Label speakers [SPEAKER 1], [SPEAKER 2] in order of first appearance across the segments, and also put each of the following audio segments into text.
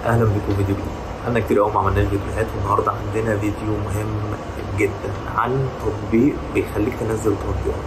[SPEAKER 1] اهلا بكم فيديو جديد انا كتير قوي ما عملناش فيديوهات والنهارده عندنا فيديو مهم جدا عن تطبيق بيخليك تنزل تطبيقات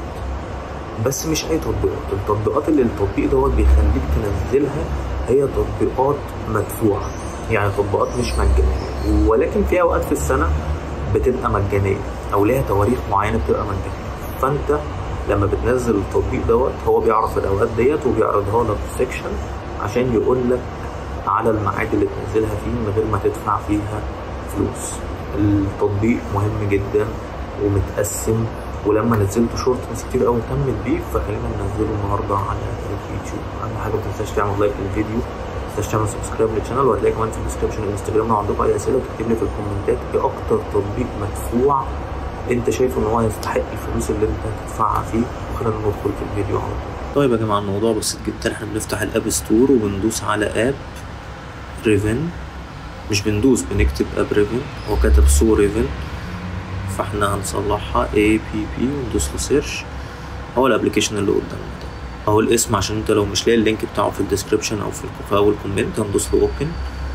[SPEAKER 1] بس مش اي تطبيقات التطبيقات اللي التطبيق دوت بيخليك تنزلها هي تطبيقات مدفوعه يعني تطبيقات مش مجانيه ولكن في اوقات في السنه بتبقى مجانيه او ليها تواريخ معينه بتبقى مجانيه فانت لما بتنزل التطبيق دوت هو بيعرف الاوقات ديت وبيعرضها لك في سيكشن عشان يقول لك على الميعاد اللي تنزلها فيه من غير ما تدفع فيها فلوس التطبيق مهم جدا ومتقسم ولما نزلت شورت ناس كتير قوي اهتمت بيه فخلينا ننزله النهارده على اليوتيوب اهم حاجه ما تنساش تعمل لايك للفيديو ما تنساش تعمل سبسكرايب للشانل وهتلاقي كمان في الديسكربشن الانستجرام لو عندكم اي اسئله تكتب لي في الكومنتات ايه اكتر تطبيق مدفوع انت شايف ان هو يستحق الفلوس اللي انت هتدفعها فيه وخلينا ندخل في الفيديو على طول
[SPEAKER 2] طيب يا جماعه الموضوع بسيط جدا احنا بنفتح الاب ستور وبندوس على اب ريفن مش بندوس بنكتب اب ريفن هو كاتب سو ريفن فاحنا هنصلحها اي بي بي وندوس له سيرش هو الابلكيشن اللي قدامنا ده اهو الاسم عشان انت لو مش لاقي اللينك بتاعه في الديسكربشن او في في اول كومنت هندوس له اوبن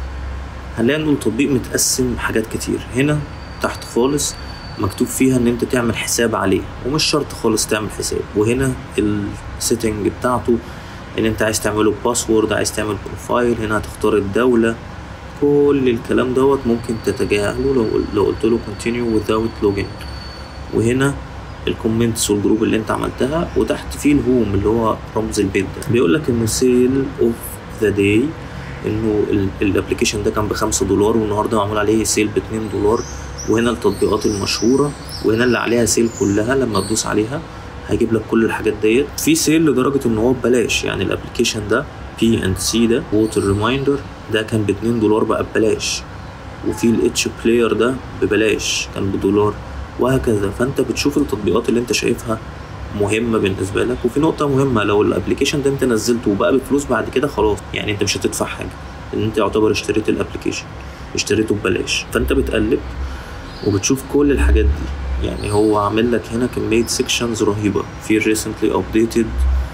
[SPEAKER 2] هنلاقي انه التطبيق متقسم حاجات كتير هنا تحت خالص مكتوب فيها ان انت تعمل حساب عليه ومش شرط خالص تعمل حساب وهنا السيتنج بتاعته ان انت عايز تعمله باسورد عايز تعمل بروفايل هنا هتختار الدولة كل الكلام دوت ممكن تتجاهله لو لو قلت له continue without login وهنا الكومنتس والجروب اللي انت عملتها وتحت فيه الهوم اللي هو رمز البيت ده بيقول لك انه سيل اوف ذا داي انه الابلكيشن ده كان بخمسة دولار والنهارده معمول عليه سيل باتنين دولار وهنا التطبيقات المشهورة وهنا اللي عليها سيل كلها لما تدوس عليها هيجيب لك كل الحاجات ديت في سيل لدرجة ان هو ببلاش يعني الابلكيشن ده بي اند سي ده ووتر ريمايندر ده كان ب 2 دولار بقى ببلاش وفي الاتش بلاير ده ببلاش كان بدولار وهكذا فانت بتشوف التطبيقات اللي انت شايفها مهمه بالنسبه لك وفي نقطه مهمه لو الابلكيشن ده انت نزلته وبقى بفلوس بعد كده خلاص يعني انت مش هتدفع حاجه لان انت يعتبر اشتريت الابلكيشن اشتريته ببلاش فانت بتقلب وبتشوف كل الحاجات دي يعني هو عامل لك هنا كمية سيكشنز رهيبة في recently updated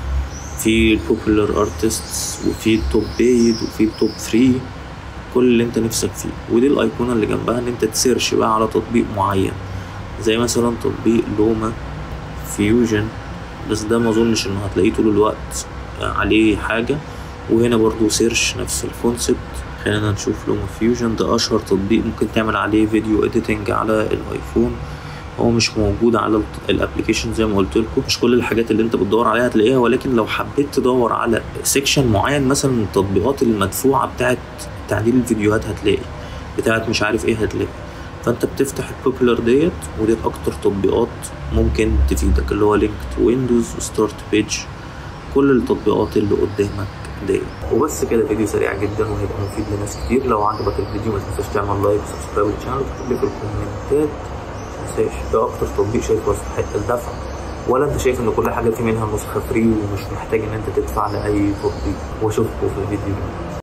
[SPEAKER 2] في البوبولار ارتستس وفي التوب بيد وفي التوب 3 كل اللي انت نفسك فيه ودي الايقونة اللي جنبها ان انت تسيرش بقى على تطبيق معين زي مثلا تطبيق لوما فيوجن بس ده ما اظنش انه هتلاقيه طول الوقت عليه حاجة وهنا برضو سيرش نفس الكونسبت خلينا نشوف لوما فيوجن ده اشهر تطبيق ممكن تعمل عليه فيديو اديتنج على الايفون هو مش موجود على الابلكيشن زي ما قلت لكم مش كل الحاجات اللي انت بتدور عليها هتلاقيها ولكن لو حبيت تدور على سيكشن معين مثلا من التطبيقات المدفوعه بتاعت تعديل الفيديوهات هتلاقي بتاعت مش عارف ايه هتلاقي فانت بتفتح البوبولار ديت وديت اكتر تطبيقات ممكن تفيدك اللي هو لينك تو ويندوز وستارت بيج كل التطبيقات اللي قدامك ديت
[SPEAKER 1] وبس كده فيديو سريع جدا وهيبقى مفيد لناس كتير لو عجبك الفيديو ما تنساش تعمل لايك وسبسكرايب للشانل وتكتب لي في الكومنتات تنساش ده اكتر تطبيق شايفه يستحق الدفع ولا انت شايف ان كل حاجه فيه منها نسخه فري ومش محتاج ان انت تدفع لاي تطبيق واشوفكم في الفيديو